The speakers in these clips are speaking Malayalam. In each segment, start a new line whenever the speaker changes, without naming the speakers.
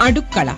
അടുക്കള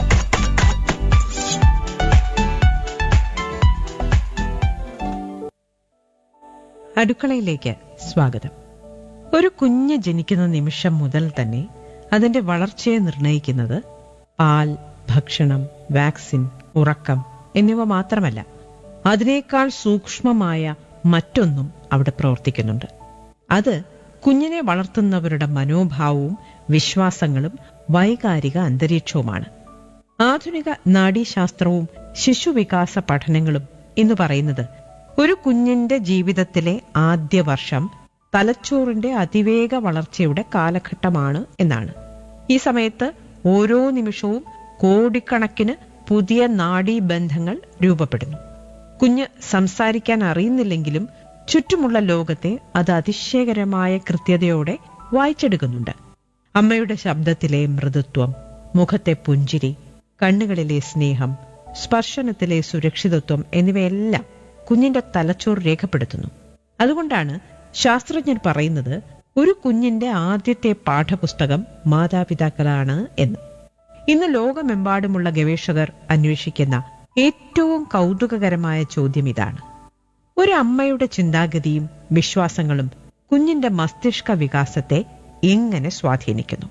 അടുക്കളയിലേക്ക് സ്വാഗതം ഒരു കുഞ്ഞ് ജനിക്കുന്ന നിമിഷം മുതൽ തന്നെ അതിന്റെ വളർച്ചയെ നിർണയിക്കുന്നത് പാൽ ഭക്ഷണം വാക്സിൻ ഉറക്കം എന്നിവ മാത്രമല്ല അതിനേക്കാൾ സൂക്ഷ്മമായ മറ്റൊന്നും അവിടെ പ്രവർത്തിക്കുന്നുണ്ട് അത് കുഞ്ഞിനെ വളർത്തുന്നവരുടെ മനോഭാവവും വിശ്വാസങ്ങളും വൈകാരിക അന്തരീക്ഷവുമാണ് ആധുനിക നാഡീശാസ്ത്രവും ശിശുവികാസ പഠനങ്ങളും എന്ന് പറയുന്നത് ഒരു കുഞ്ഞിന്റെ ജീവിതത്തിലെ ആദ്യ വർഷം തലച്ചോറിന്റെ അതിവേഗ വളർച്ചയുടെ കാലഘട്ടമാണ് എന്നാണ് ഈ സമയത്ത് ഓരോ നിമിഷവും കോടിക്കണക്കിന് പുതിയ നാഡീബന്ധങ്ങൾ രൂപപ്പെടുന്നു കുഞ്ഞ് സംസാരിക്കാൻ അറിയുന്നില്ലെങ്കിലും ചുറ്റുമുള്ള ലോകത്തെ അത് അതിശയകരമായ കൃത്യതയോടെ വായിച്ചെടുക്കുന്നുണ്ട് അമ്മയുടെ ശബ്ദത്തിലെ മൃദുത്വം മുഖത്തെ പുഞ്ചിരി കണ്ണുകളിലെ സ്നേഹം സ്പർശനത്തിലെ സുരക്ഷിതത്വം എന്നിവയെല്ലാം കുഞ്ഞിന്റെ തലച്ചോർ രേഖപ്പെടുത്തുന്നു അതുകൊണ്ടാണ് ശാസ്ത്രജ്ഞർ പറയുന്നത് ഒരു കുഞ്ഞിന്റെ ആദ്യത്തെ പാഠപുസ്തകം മാതാപിതാക്കളാണ് എന്ന് ഇന്ന് ലോകമെമ്പാടുമുള്ള ഗവേഷകർ അന്വേഷിക്കുന്ന ഏറ്റവും കൗതുകകരമായ ചോദ്യം ഇതാണ് ഒരു അമ്മയുടെ ചിന്താഗതിയും വിശ്വാസങ്ങളും കുഞ്ഞിന്റെ മസ്തിഷ്ക വികാസത്തെ എങ്ങനെ സ്വാധീനിക്കുന്നു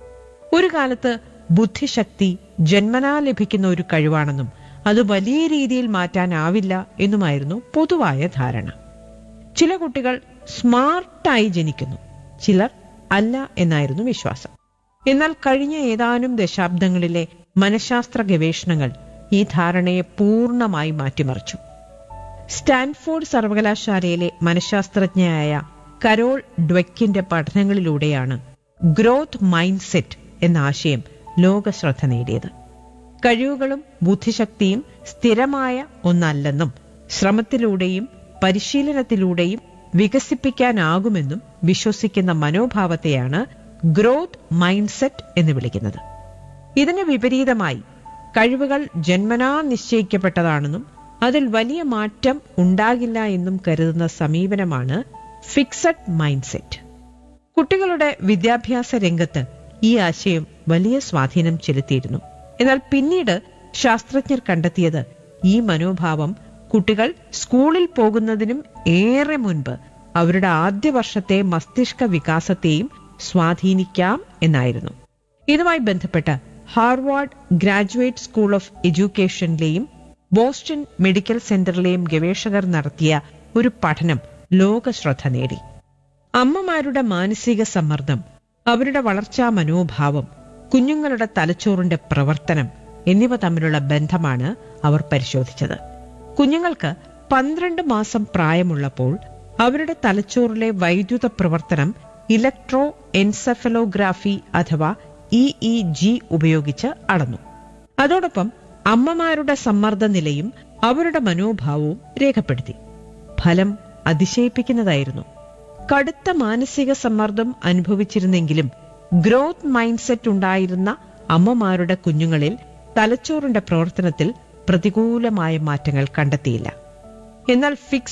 ഒരു കാലത്ത് ബുദ്ധിശക്തി ജന്മനാ ലഭിക്കുന്ന ഒരു കഴിവാണെന്നും അത് വലിയ രീതിയിൽ മാറ്റാനാവില്ല എന്നുമായിരുന്നു പൊതുവായ ധാരണ ചില കുട്ടികൾ സ്മാർട്ടായി ജനിക്കുന്നു ചിലർ അല്ല എന്നായിരുന്നു വിശ്വാസം എന്നാൽ കഴിഞ്ഞ ഏതാനും ദശാബ്ദങ്ങളിലെ മനഃശാസ്ത്ര ഗവേഷണങ്ങൾ ഈ ധാരണയെ പൂർണ്ണമായി മാറ്റിമറിച്ചു സ്റ്റാൻഫോർഡ് സർവകലാശാലയിലെ മനഃശാസ്ത്രജ്ഞയായ കരോൾ ഡ്വെക്കിന്റെ പഠനങ്ങളിലൂടെയാണ് ഗ്രോത്ത് മൈൻഡ് സെറ്റ് എന്ന ആശയം ലോകശ്രദ്ധ നേടിയത് കഴിവുകളും ബുദ്ധിശക്തിയും സ്ഥിരമായ ഒന്നല്ലെന്നും ശ്രമത്തിലൂടെയും പരിശീലനത്തിലൂടെയും വികസിപ്പിക്കാനാകുമെന്നും വിശ്വസിക്കുന്ന മനോഭാവത്തെയാണ് ഗ്രോത്ത് മൈൻഡ് സെറ്റ് എന്ന് വിളിക്കുന്നത് ഇതിന് വിപരീതമായി കഴിവുകൾ ജന്മനാ നിശ്ചയിക്കപ്പെട്ടതാണെന്നും അതിൽ വലിയ മാറ്റം ഉണ്ടാകില്ല എന്നും കരുതുന്ന സമീപനമാണ് ഫിക്സഡ് മൈൻഡ് സെറ്റ് കുട്ടികളുടെ വിദ്യാഭ്യാസ രംഗത്ത് ഈ ആശയം വലിയ സ്വാധീനം ചെലുത്തിയിരുന്നു എന്നാൽ പിന്നീട് ശാസ്ത്രജ്ഞർ കണ്ടെത്തിയത് ഈ മനോഭാവം കുട്ടികൾ സ്കൂളിൽ പോകുന്നതിനും ഏറെ മുൻപ് അവരുടെ ആദ്യ വർഷത്തെ മസ്തിഷ്ക വികാസത്തെയും സ്വാധീനിക്കാം എന്നായിരുന്നു ഇതുമായി ബന്ധപ്പെട്ട് ഹാർവാർഡ് ഗ്രാജുവേറ്റ് സ്കൂൾ ഓഫ് എഡ്യൂക്കേഷനിലെയും ബോസ്റ്റൺ മെഡിക്കൽ സെന്ററിലെയും ഗവേഷകർ നടത്തിയ ഒരു പഠനം ലോകശ്രദ്ധ നേടി അമ്മമാരുടെ മാനസിക സമ്മർദ്ദം അവരുടെ വളർച്ചാ മനോഭാവം കുഞ്ഞുങ്ങളുടെ തലച്ചോറിന്റെ പ്രവർത്തനം എന്നിവ തമ്മിലുള്ള ബന്ധമാണ് അവർ പരിശോധിച്ചത് കുഞ്ഞുങ്ങൾക്ക് പന്ത്രണ്ട് മാസം പ്രായമുള്ളപ്പോൾ അവരുടെ തലച്ചോറിലെ വൈദ്യുത പ്രവർത്തനം ഇലക്ട്രോ എൻസെഫലോഗ്രാഫി അഥവാ ഇ ഇ ജി ഉപയോഗിച്ച് അളന്നു അതോടൊപ്പം അമ്മമാരുടെ സമ്മർദ്ദ നിലയും അവരുടെ മനോഭാവവും രേഖപ്പെടുത്തി ഫലം അതിശയിപ്പിക്കുന്നതായിരുന്നു കടുത്ത മാനസിക സമ്മർദ്ദം അനുഭവിച്ചിരുന്നെങ്കിലും ഗ്രോത്ത് മൈൻഡ് സെറ്റ് ഉണ്ടായിരുന്ന അമ്മമാരുടെ കുഞ്ഞുങ്ങളിൽ തലച്ചോറിന്റെ പ്രവർത്തനത്തിൽ പ്രതികൂലമായ മാറ്റങ്ങൾ കണ്ടെത്തിയില്ല എന്നാൽ ഫിക്സ്